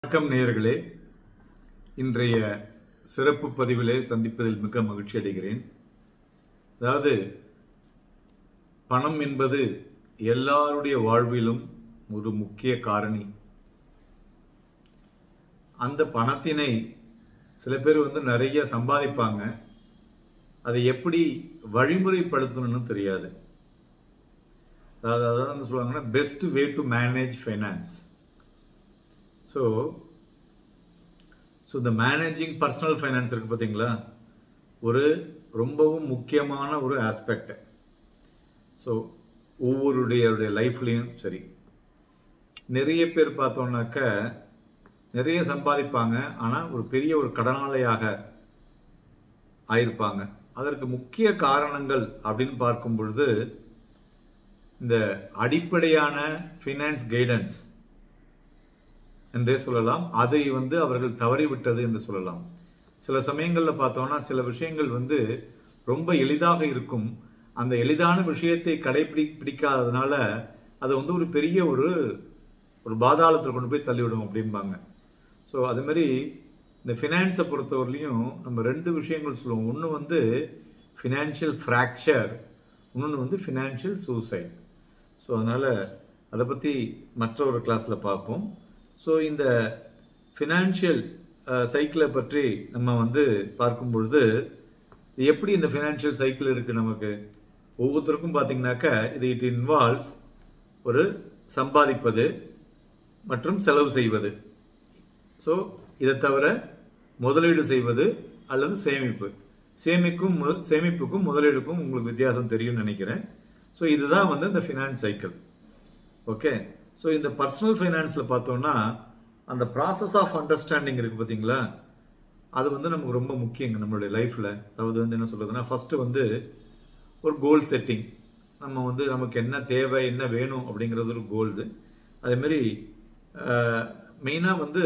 வணக்கம் நேயர்களே இன்றைய சிறப்பு பதிவிலே சந்திப்பதில் மிக மகிழ்ச்சி அடைகிறேன் அதாவது பணம் என்பது எல்லாருடைய வாழ்விலும் ஒரு முக்கிய காரணி அந்த பணத்தினை சில பேர் வந்து நிறைய சம்பாதிப்பாங்க அதை எப்படி வழிமுறைப்படுத்தணும்னு தெரியாது அதாவது அதான் என்ன சொல்லுவாங்கன்னா best way to manage finance so so இந்த மேனேஜிங் பர்சனல் ஃபைனான்ஸ் இருக்குது பார்த்தீங்களா ஒரு ரொம்பவும் முக்கியமான ஒரு ஆஸ்பெக்ட் ஸோ ஒவ்வொருடைய லைஃப்லேயும் சரி நிறைய பேர் பார்த்தோம்னாக்க நிறைய சம்பாதிப்பாங்க ஆனால் ஒரு பெரிய ஒரு கடனாளியாக ஆயிருப்பாங்க அதற்கு முக்கிய காரணங்கள் அப்படின்னு பார்க்கும் பொழுது இந்த அடிப்படையான ஃபினான்ஸ் கைடன்ஸ் என்றே சொல்லலாம் அதை வந்து அவர்கள் தவறிவிட்டது என்று சொல்லலாம் சில சமயங்களில் பார்த்தோம்னா சில விஷயங்கள் வந்து ரொம்ப எளிதாக இருக்கும் அந்த எளிதான விஷயத்தை கடைபிடி பிடிக்காததுனால அது வந்து ஒரு பெரிய ஒரு ஒரு பாதாளத்தில் கொண்டு போய் தள்ளிவிடும் அப்படிம்பாங்க ஸோ அது மாதிரி இந்த ஃபினான்ஸை பொறுத்தவரையிலையும் நம்ம ரெண்டு விஷயங்கள் சொல்லுவோம் ஒன்று வந்து ஃபினான்ஷியல் ஃப்ராக்சர் இன்னொன்று வந்து ஃபினான்ஷியல் சூசைட் ஸோ அதனால் அதை பற்றி மற்ற ஒரு கிளாஸில் பார்ப்போம் ஸோ இந்த ஃபினான்ஷியல் சைக்கிளை பற்றி நம்ம வந்து பார்க்கும் பொழுது எப்படி இந்த ஃபினான்ஷியல் சைக்கிள் இருக்குது நமக்கு ஒவ்வொருத்தருக்கும் பார்த்தீங்கன்னாக்கா இது இட் இன்வால்வ்ஸ் ஒரு சம்பாதிப்பது மற்றும் செலவு செய்வது ஸோ இதை தவிர முதலீடு செய்வது அல்லது சேமிப்பு சேமிக்கும் சேமிப்புக்கும் முதலீடுக்கும் உங்களுக்கு வித்தியாசம் தெரியும்னு நினைக்கிறேன் ஸோ இதுதான் வந்து இந்த ஃபினான்ஸ் சைக்கிள் ஓகே ஸோ இந்த பர்சனல் ஃபைனான்ஸில் பார்த்தோம்னா அந்த ப்ராசஸ் ஆஃப் அண்டர்ஸ்டாண்டிங் இருக்குது பார்த்தீங்களா அது வந்து நமக்கு ரொம்ப முக்கியங்க நம்மளுடைய லைஃப்பில் அதாவது வந்து என்ன சொல்கிறதுனா ஃபஸ்ட்டு வந்து ஒரு கோல் செட்டிங் நம்ம வந்து நமக்கு என்ன தேவை என்ன வேணும் அப்படிங்கிறது ஒரு கோல்து அதேமாரி மெயினாக வந்து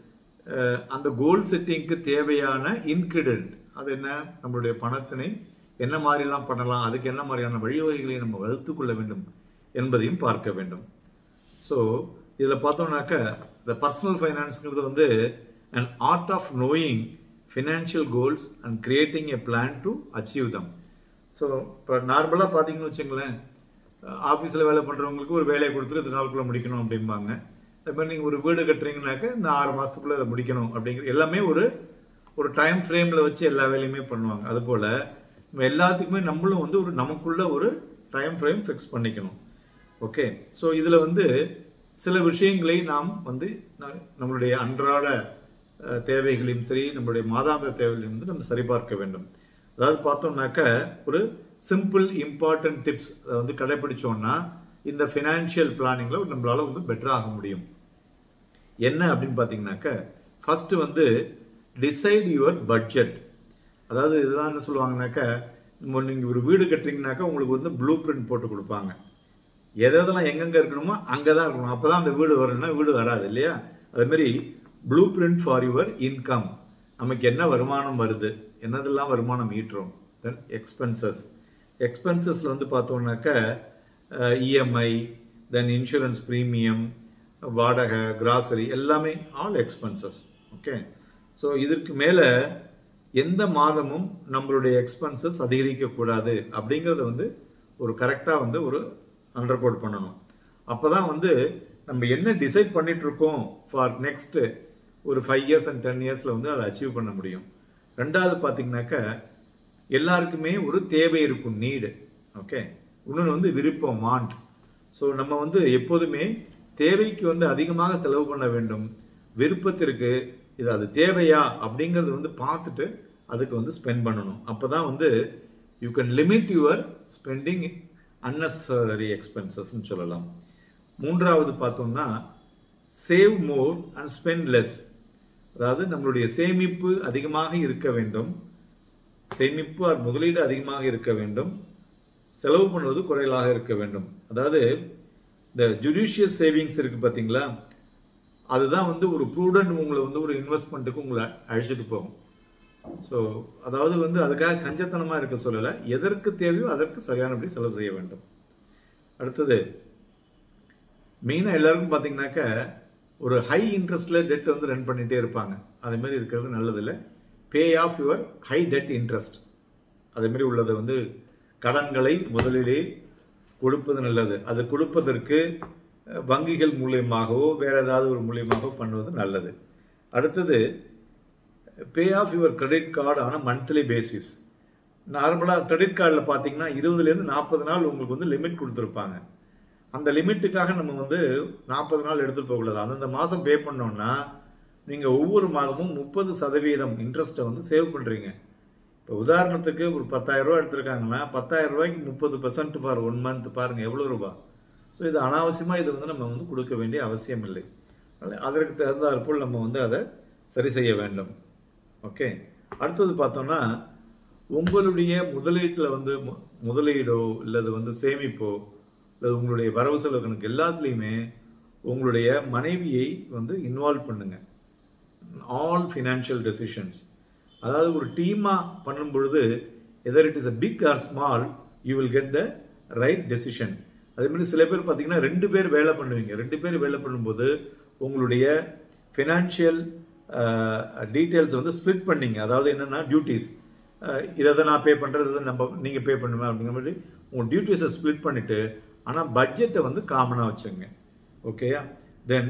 அந்த கோல் செட்டிங்க்கு தேவையான இன்கிரிடென்ட் அது என்ன நம்மளுடைய பணத்தினை என்ன மாதிரிலாம் பண்ணலாம் அதுக்கு என்ன மாதிரியான வழிவகைகளை நம்ம வகுத்து கொள்ள வேண்டும் என்பதையும் பார்க்க வேண்டும் ஸோ இதில் பார்த்தோம்னாக்க இந்த பர்சனல் ஃபைனான்ஸ்ங்கிறது வந்து and art of knowing financial goals and creating a plan to achieve them so இப்போ நார்மலாக பார்த்தீங்கன்னு வச்சுங்களேன் ஆஃபீஸில் வேலை பண்ணுறவங்களுக்கு ஒரு வேலையை கொடுத்துட்டு இந்த நாளுக்குள்ளே முடிக்கணும் அப்படிம்பாங்க அது மாதிரி நீங்கள் ஒரு வீடு கட்டுறீங்கனாக்க இந்த ஆறு மாதத்துக்குள்ளே அதை முடிக்கணும் அப்படிங்கிற எல்லாமே ஒரு ஒரு டைம் ஃப்ரேமில் வச்சு எல்லா வேலையுமே பண்ணுவாங்க அதுபோல் நம்ம எல்லாத்துக்குமே நம்மளும் வந்து ஒரு நமக்குள்ள ஒரு டைம் ஃப்ரேம் ஃபிக்ஸ் பண்ணிக்கணும் ஓகே ஸோ இதில் வந்து சில விஷயங்களை நாம் வந்து நம்மளுடைய அன்றாட தேவைகளையும் சரி நம்மளுடைய மாதாந்திர தேவைகளையும் வந்து நம்ம சரிபார்க்க வேண்டும் அதாவது பார்த்தோம்னாக்க ஒரு சிம்பிள் இம்பார்ட்டன்ட் டிப்ஸ் அதை வந்து கடைபிடிச்சோம்னா இந்த ஃபினான்ஷியல் பிளானிங்கில் நம்மளால வந்து பெட்டராக முடியும் என்ன அப்படின்னு பார்த்தீங்கன்னாக்க ஃபர்ஸ்ட் வந்து டிசைட் யுவர் பட்ஜெட் அதாவது இதுதான் என்ன சொல்லுவாங்கனாக்க நீங்கள் ஒரு வீடு கட்டுறீங்கனாக்கா உங்களுக்கு வந்து ப்ளூ பிரிண்ட் போட்டு கொடுப்பாங்க எதெல்லாம் எங்கெங்கே இருக்கணுமோ அங்கே தான் இருக்கணும் அப்போ தான் அந்த வீடு வரணும்னா வீடு வராது இல்லையா அதேமாரி blueprint for your income நமக்கு என்ன வருமானம் வருது என்னதெல்லாம் வருமானம் ஈட்டுறோம் தென் எக்ஸ்பென்சஸ் எக்ஸ்பென்சஸில் வந்து பார்த்தோம்னாக்க இஎம்ஐ தென் இன்சூரன்ஸ் ப்ரீமியம் வாடகை கிராசரி எல்லாமே ஆல் எக்ஸ்பென்சஸ் ஓகே ஸோ இதற்கு மேலே எந்த மாதமும் நம்மளுடைய எக்ஸ்பென்சஸ் அதிகரிக்கக்கூடாது அப்படிங்கிறத வந்து ஒரு கரெக்டாக வந்து ஒரு அண்டர் கோட் பண்ணணும் அப்போ தான் வந்து நம்ம என்ன டிசைட் பண்ணிட்டு இருக்கோம் ஃபார் நெக்ஸ்ட் ஒரு ஃபைவ் இயர்ஸ் அண்ட் டென் இயர்ஸில் வந்து அதை அச்சீவ் பண்ண முடியும் ரெண்டாவது பார்த்தீங்கன்னாக்க எல்லாருக்குமே ஒரு தேவை இருக்கும் நீடு ஓகே இன்னொன்று வந்து விருப்பம் வாண்ட் ஸோ நம்ம வந்து எப்போதுமே தேவைக்கு வந்து அதிகமாக செலவு பண்ண வேண்டும் விருப்பத்திற்கு இது அது தேவையா அப்படிங்கிறது வந்து பார்த்துட்டு அதுக்கு வந்து ஸ்பெண்ட் பண்ணணும் அப்போ தான் வந்து you can limit your spending unnecessary எக்ஸ்பென்சஸ்ன்னு சொல்லலாம் மூன்றாவது பார்த்தோம்னா save more and spend less அதாவது நம்மளுடைய சேமிப்பு அதிகமாக இருக்க வேண்டும் சேமிப்பு அது முதலீடு அதிகமாக இருக்க வேண்டும் செலவு பண்ணுவது குறைவாக இருக்க வேண்டும் அதாவது இந்த ஜுடிஷியஸ் சேவிங்ஸ் இருக்கு பார்த்தீங்களா அதுதான் வந்து ஒரு ப்ரூடன்ட் உங்களை வந்து ஒரு இன்வெஸ்ட்மெண்ட்டுக்கு உங்களை அழைச்சிட்டு போகும் ஸோ அதாவது வந்து அதுக்காக கஞ்சத்தனமாக இருக்க சொல்லலை எதற்கு தேவையோ அதற்கு சரியானபடி செலவு செய்ய வேண்டும் அடுத்தது மெயினாக எல்லாருக்கும் பார்த்தீங்கன்னாக்க ஒரு ஹை இன்ட்ரெஸ்ட்ல டெட் வந்து ரன் பண்ணிட்டே இருப்பாங்க அதே மாதிரி இருக்கிறது நல்லதில்லை pay off your high debt interest அதே மாதிரி உள்ளதை வந்து கடன்களை முதலிலே கொடுப்பது நல்லது அது கொடுப்பதற்கு அஹ், வங்கிகள் மூலியமாகவோ வேற ஏதாவது ஒரு மூலியமாகவோ பண்ணுவது நல்லது அடுத்தது pay off your credit card ஆன மந்த்லி பேசிஸ் நார்மலாக கிரெடிட் கார்டில் பார்த்தீங்கன்னா இருபதுலேருந்து நாற்பது நாள் உங்களுக்கு வந்து லிமிட் கொடுத்துருப்பாங்க அந்த லிமிட்டுக்காக நம்ம வந்து நாற்பது நாள் எடுத்துட்டு போகக்கூடாது அந்தந்த மாதம் பே பண்ணோம்னா நீங்கள் ஒவ்வொரு மாதமும் முப்பது சதவீதம் இன்ட்ரெஸ்ட்டை வந்து சேவ் பண்ணுறீங்க இப்போ உதாரணத்துக்கு ஒரு பத்தாயிரம் ரூபா எடுத்திருக்காங்கன்னா பத்தாயிரம் ரூபாய்க்கு முப்பது பர்சன்ட் ஃபார் ஒன் மந்த் பாருங்க எவ்வளோ ரூபா ஸோ இது அனாவசியமாக இது வந்து நம்ம வந்து கொடுக்க வேண்டிய அவசியம் இல்லை அதனால அதற்கு தகுந்தாற்போல் நம்ம வந்து அதை சரி செய்ய வேண்டும் ஓகே அடுத்தது பார்த்தோம்னா உங்களுடைய முதலீட்டில் வந்து மு- முதலீடோ இல்லது வந்து சேமிப்போ இல்லது உங்களுடைய வரவு செலவு கணக்கு எல்லாத்துலேயுமே உங்களுடைய மனைவியை வந்து இன்வால்வ் பண்ணுங்க ஆல் ஃபினான்ஷியல் டெசிஷன்ஸ் அதாவது ஒரு டீமாக பண்ணும் பொழுது either it is a big or small you will get the right decision அதே மாதிரி சில பேர் பார்த்தீங்கன்னா ரெண்டு பேர் வேலை பண்ணுவீங்க ரெண்டு பேர் வேலை பண்ணும்போது உங்களுடைய ஃபினான்ஷியல் டீட்டெயில்ஸ் வந்து ஸ்ப்ளிட் பண்ணீங்க அதாவது என்னென்னா டியூட்டிஸ் இதை தான் நான் பே பண்ணுறது இதை நம்ம நீங்கள் பே பண்ணுவேன் அப்படிங்கிற மாதிரி உங்கள் டியூட்டிஸை ஸ்ப்ளிட் பண்ணிவிட்டு ஆனால் பட்ஜெட்டை வந்து காமனாக வச்சுங்க ஓகேயா then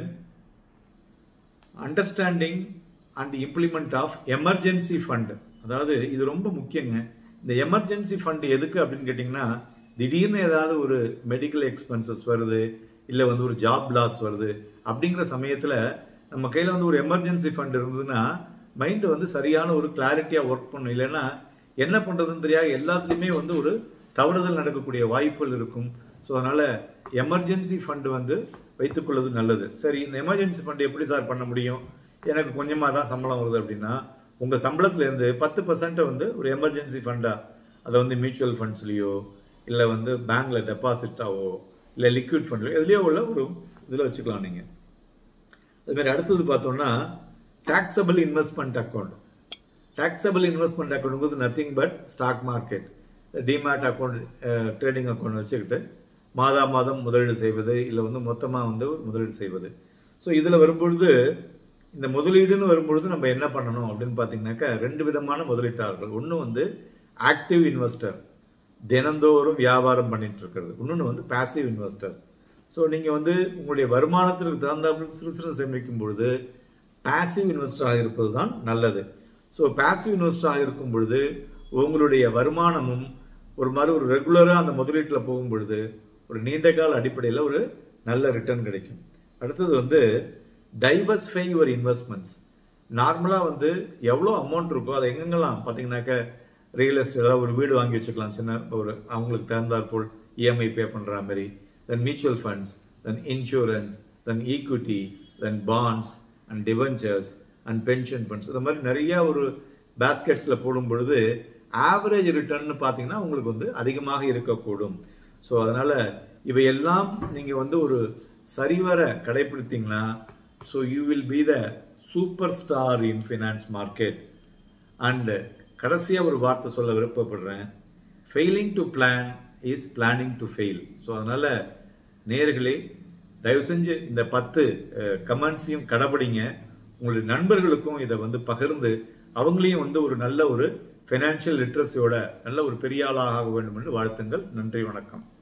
understanding and implement of emergency fund அதாவது இது ரொம்ப முக்கியங்க இந்த எமர்ஜென்சி ஃபண்ட் எதுக்கு அப்படின்னு கேட்டிங்கன்னா திடீர்னு ஏதாவது ஒரு மெடிக்கல் எக்ஸ்பென்சஸ் வருது இல்லை வந்து ஒரு ஜாப் லாஸ் வருது அப்படிங்கிற சமயத்தில் நம்ம கையில் வந்து ஒரு எமர்ஜென்சி ஃபண்ட் இருந்ததுன்னா மைண்டு வந்து சரியான ஒரு கிளாரிட்டியாக ஒர்க் பண்ணும் இல்லைன்னா என்ன பண்ணுறதுன்னு தெரியாது எல்லாத்துலேயுமே வந்து ஒரு தவறுதல் நடக்கக்கூடிய வாய்ப்புகள் இருக்கும் ஸோ அதனால் எமர்ஜென்சி ஃபண்டு வந்து வைத்துக்கொள்வது நல்லது சரி இந்த எமர்ஜென்சி ஃபண்ட் எப்படி சார் பண்ண முடியும் எனக்கு கொஞ்சமாக தான் சம்பளம் வருது அப்படின்னா உங்கள் சம்பளத்துலேருந்து பத்து பர்சன்ட்டை வந்து ஒரு எமர்ஜென்சி ஃபண்டாக அதை வந்து மியூச்சுவல் ஃபண்ட்ஸ்லேயோ இல்லை வந்து பேங்க்கில் டெபாசிட்டாவோ இல்லை லிக்விட் ஃபண்ட்லையோ எதுலேயோ உள்ள ஒரு இதில் வச்சுக்கலாம் நீங்கள் அதுமாதிரி அடுத்தது பார்த்தோம்னா taxable investment account taxable investment account nothing but stock market demat account trading account வச்சுக்கிட்டு மாதா மாதம் முதலீடு செய்வது இல்லை வந்து மொத்தமாக வந்து முதலீடு செய்வது ஸோ இதில் வரும்பொழுது இந்த முதலீடுன்னு வரும்பொழுது நம்ம என்ன பண்ணணும் அப்படின்னு பார்த்தீங்கன்னாக்கா ரெண்டு விதமான முதலீட்டாளர்கள் ஒன்று வந்து ஆக்டிவ் இன்வெஸ்டர் தினந்தோறும் வியாபாரம் பண்ணிட்டு இருக்கிறது இன்னொன்று வந்து பாசிவ் இன்வெஸ்டர் ஸோ நீங்கள் வந்து உங்களுடைய வருமானத்திற்கு தகுந்தாப்புல சிறு சிறு சேமிக்கும் பொழுது பாசிவ் இன்வெஸ்டராக இருப்பது தான் நல்லது ஸோ பாசிவ் இன்வெஸ்டராக இருக்கும் பொழுது உங்களுடைய வருமானமும் ஒரு மாதிரி ஒரு ரெகுலராக அந்த முதலீட்டில் போகும் பொழுது ஒரு நீண்ட கால அடிப்படையில் ஒரு நல்ல ரிட்டர்ன் கிடைக்கும் அடுத்தது வந்து டைவர்ஸ்ஃபை யுவர் இன்வெஸ்ட்மெண்ட்ஸ் நார்மலாக வந்து எவ்வளோ அமௌண்ட் இருக்கோ அதை எங்கெங்கெல்லாம் பார்த்தீங்கன்னாக்க ரியல் எஸ்டேட் ஒரு வீடு வாங்கி வச்சுக்கலாம் சின்ன ஒரு அவங்களுக்கு தகுந்தாற் போல் இஎம்ஐ பே பண்ணுற மாதிரி then mutual funds then insurance then equity then bonds and debentures and pension funds இந்த மாதிரி நிறைய ஒரு பேஸ்கெட்ஸில் போடும் பொழுது ஆவரேஜ் ரிட்டர்ன் பார்த்தீங்கன்னா உங்களுக்கு வந்து அதிகமாக இருக்கக்கூடும் ஸோ அதனால் இவையெல்லாம் நீங்கள் வந்து ஒரு சரிவர கடைபிடித்தீங்கன்னா so you will be the super star in finance market and கடைசியாக ஒரு வார்த்தை சொல்ல விருப்பப்படுறேன் failing to plan is planning to fail so அதனால் நேர்களே தயவு செஞ்சு இந்த பத்து கமெண்ட்ஸையும் கடைபிடிங்க உங்களுடைய நண்பர்களுக்கும் இதை வந்து பகிர்ந்து அவங்களையும் வந்து ஒரு நல்ல ஒரு ஃபைனான்சியல் லிட்ரஸியோட நல்ல ஒரு பெரிய ஆளாக ஆக வேண்டும் என்று வாழ்த்துங்கள் நன்றி வணக்கம்